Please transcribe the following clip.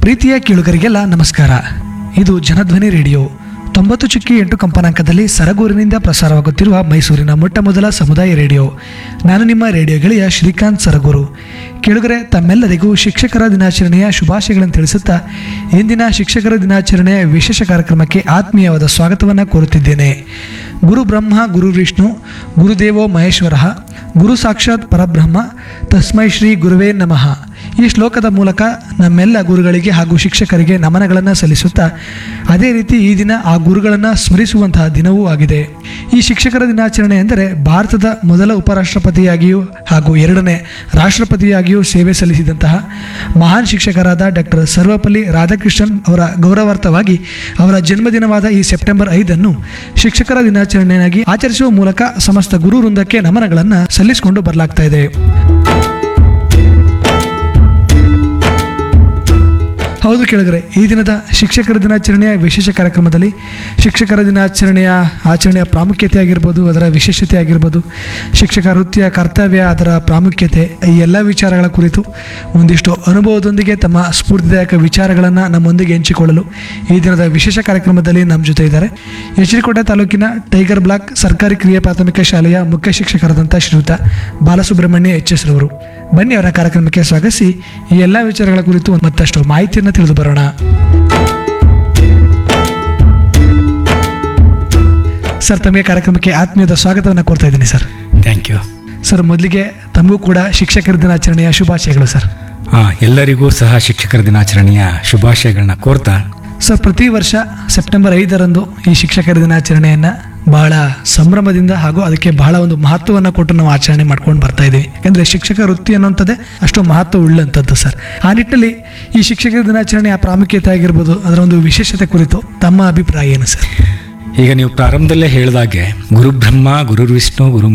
ಪ್ರೀತಿಯ ಕೇಳುಗರಿಗೆಲ್ಲ ನಮಸ್ಕಾರ ಇದು ಜನಧ್ವನಿ ರೇಡಿಯೋ ತೊಂಬತ್ತು ಚುಕ್ಕಿ ಎಂಟು ಕಂಪನಾಂಕದಲ್ಲಿ ಸರಗೂರಿನಿಂದ ಪ್ರಸಾರವಾಗುತ್ತಿರುವ ಮೈಸೂರಿನ ಮೊಟ್ಟ ಮೊದಲ ಸಮುದಾಯ ರೇಡಿಯೋ ನಾನು ನಿಮ್ಮ ರೇಡಿಯೋ ಗೆಳೆಯ ಶ್ರೀಕಾಂತ್ ಸರಗೂರು ಕೇಳುಗರೆ ತಮ್ಮೆಲ್ಲರಿಗೂ ಶಿಕ್ಷಕರ ದಿನಾಚರಣೆಯ ಶುಭಾಶಯಗಳನ್ನು ತಿಳಿಸುತ್ತಾ ಇಂದಿನ ಶಿಕ್ಷಕರ ದಿನಾಚರಣೆಯ ವಿಶೇಷ ಕಾರ್ಯಕ್ರಮಕ್ಕೆ ಆತ್ಮೀಯವಾದ ಸ್ವಾಗತವನ್ನು ಕೋರುತ್ತಿದ್ದೇನೆ ಗುರು ಬ್ರಹ್ಮ ಗುರು ವಿಷ್ಣು ಗುರುದೇವೋ ಮಹೇಶ್ವರ ಗುರು ಸಾಕ್ಷಾತ್ ಪರಬ್ರಹ್ಮ ತಸ್ಮೈ ಶ್ರೀ ಗುರುವೇ ನಮಃ ಈ ಶ್ಲೋಕದ ಮೂಲಕ ನಮ್ಮೆಲ್ಲ ಗುರುಗಳಿಗೆ ಹಾಗೂ ಶಿಕ್ಷಕರಿಗೆ ನಮನಗಳನ್ನು ಸಲ್ಲಿಸುತ್ತಾ ಅದೇ ರೀತಿ ಈ ದಿನ ಆ ಗುರುಗಳನ್ನು ಸ್ಮರಿಸುವಂತಹ ದಿನವೂ ಆಗಿದೆ ಈ ಶಿಕ್ಷಕರ ದಿನಾಚರಣೆ ಎಂದರೆ ಭಾರತದ ಮೊದಲ ಉಪರಾಷ್ಟ್ರಪತಿಯಾಗಿಯೂ ಹಾಗೂ ಎರಡನೇ ರಾಷ್ಟ್ರಪತಿಯಾಗಿಯೂ ಸೇವೆ ಸಲ್ಲಿಸಿದಂತಹ ಮಹಾನ್ ಶಿಕ್ಷಕರಾದ ಡಾಕ್ಟರ್ ಸರ್ವಪಲ್ಲಿ ರಾಧಾಕೃಷ್ಣನ್ ಅವರ ಗೌರವಾರ್ಥವಾಗಿ ಅವರ ಜನ್ಮದಿನವಾದ ಈ ಸೆಪ್ಟೆಂಬರ್ ಐದನ್ನು ಶಿಕ್ಷಕರ ದಿನಾಚರಣೆಯಾಗಿ ಆಚರಿಸುವ ಮೂಲಕ ಸಮಸ್ತ ಗುರು ವೃಂದಕ್ಕೆ ನಮನಗಳನ್ನು ಸಲ್ಲಿಸಿಕೊಂಡು ಬರಲಾಗ್ತಾ ಇದೆ ಹೌದು ಕೇಳಿದ್ರೆ ಈ ದಿನದ ಶಿಕ್ಷಕರ ದಿನಾಚರಣೆಯ ವಿಶೇಷ ಕಾರ್ಯಕ್ರಮದಲ್ಲಿ ಶಿಕ್ಷಕರ ದಿನಾಚರಣೆಯ ಆಚರಣೆಯ ಪ್ರಾಮುಖ್ಯತೆ ಆಗಿರ್ಬೋದು ಅದರ ವಿಶೇಷತೆ ಆಗಿರ್ಬೋದು ಶಿಕ್ಷಕ ವೃತ್ತಿಯ ಕರ್ತವ್ಯ ಅದರ ಪ್ರಾಮುಖ್ಯತೆ ಈ ಎಲ್ಲ ವಿಚಾರಗಳ ಕುರಿತು ಒಂದಿಷ್ಟು ಅನುಭವದೊಂದಿಗೆ ತಮ್ಮ ಸ್ಫೂರ್ತಿದಾಯಕ ವಿಚಾರಗಳನ್ನು ನಮ್ಮೊಂದಿಗೆ ಹಂಚಿಕೊಳ್ಳಲು ಈ ದಿನದ ವಿಶೇಷ ಕಾರ್ಯಕ್ರಮದಲ್ಲಿ ನಮ್ಮ ಜೊತೆ ಇದ್ದಾರೆ ಎಚರಿಕೋಟೆ ತಾಲೂಕಿನ ಟೈಗರ್ ಬ್ಲಾಕ್ ಸರ್ಕಾರಿ ಕಿರಿಯ ಪ್ರಾಥಮಿಕ ಶಾಲೆಯ ಮುಖ್ಯ ಶಿಕ್ಷಕರಾದಂಥ ಶ್ರೀಯುತ ಬಾಲಸುಬ್ರಹ್ಮಣ್ಯ ಎಚ್ ಎಸ್ ರವರು ಬನ್ನಿ ಅವರ ಕಾರ್ಯಕ್ರಮಕ್ಕೆ ಸ್ವಾಗತಿಸಿ ಈ ಎಲ್ಲ ವಿಚಾರಗಳ ಕುರಿತು ಮತ್ತಷ್ಟು ಮಾಹಿತಿಯನ್ನು ತಿಳಿದು ಬರೋಣ ಸರ್ ತಮಗೆ ಕಾರ್ಯಕ್ರಮಕ್ಕೆ ಆತ್ಮೀಯದ ಸ್ವಾಗತವನ್ನು ಕೋರ್ತಾ ಇದ್ದೀನಿ ಸರ್ ಥ್ಯಾಂಕ್ ಯು ಸರ್ ಮೊದಲಿಗೆ ತಮಗೂ ಕೂಡ ಶಿಕ್ಷಕರ ದಿನಾಚರಣೆಯ ಶುಭಾಶಯಗಳು ಸರ್ ಹಾಂ ಎಲ್ಲರಿಗೂ ಸಹ ಶಿಕ್ಷಕರ ದಿನಾಚರಣೆಯ ಶುಭಾಶಯಗಳನ್ನ ಕೋರ್ತಾ ಸರ್ ಪ್ರತಿ ವರ್ಷ ಸೆಪ್ಟೆಂಬರ್ ಐದರಂದು ಈ ಶಿಕ್ಷಕರ ದಿನಾಚರಣೆಯನ್ನು ಬಹಳ ಸಂಭ್ರಮದಿಂದ ಹಾಗೂ ಅದಕ್ಕೆ ಬಹಳ ಒಂದು ಮಹತ್ವವನ್ನು ಕೊಟ್ಟು ನಾವು ಆಚರಣೆ ಮಾಡ್ಕೊಂಡು ಬರ್ತಾ ಇದ್ದೀವಿ ಯಾಕಂದರೆ ಶಿಕ್ಷಕ ವೃತ್ತಿ ಅನ್ನುವಂಥದ್ದೇ ಅಷ್ಟು ಮಹತ್ವ ಉಳ್ಳಂಥದ್ದು ಸರ್ ಆ ನಿಟ್ಟಿನಲ್ಲಿ ಈ ಶಿಕ್ಷಕರ ದಿನಾಚರಣೆಯ ಪ್ರಾಮುಖ್ಯತೆ ಆಗಿರ್ಬೋದು ಅದರ ಒಂದು ವಿಶೇಷತೆ ಕುರಿತು ತಮ್ಮ ಅಭಿಪ್ರಾಯ ಏನು ಸರ್ ಈಗ ನೀವು ಪ್ರಾರಂಭದಲ್ಲೇ ಹೇಳಿದಾಗೆ ಗುರು ಬ್ರಹ್ಮ ಗುರು ವಿಷ್ಣು ಗುರು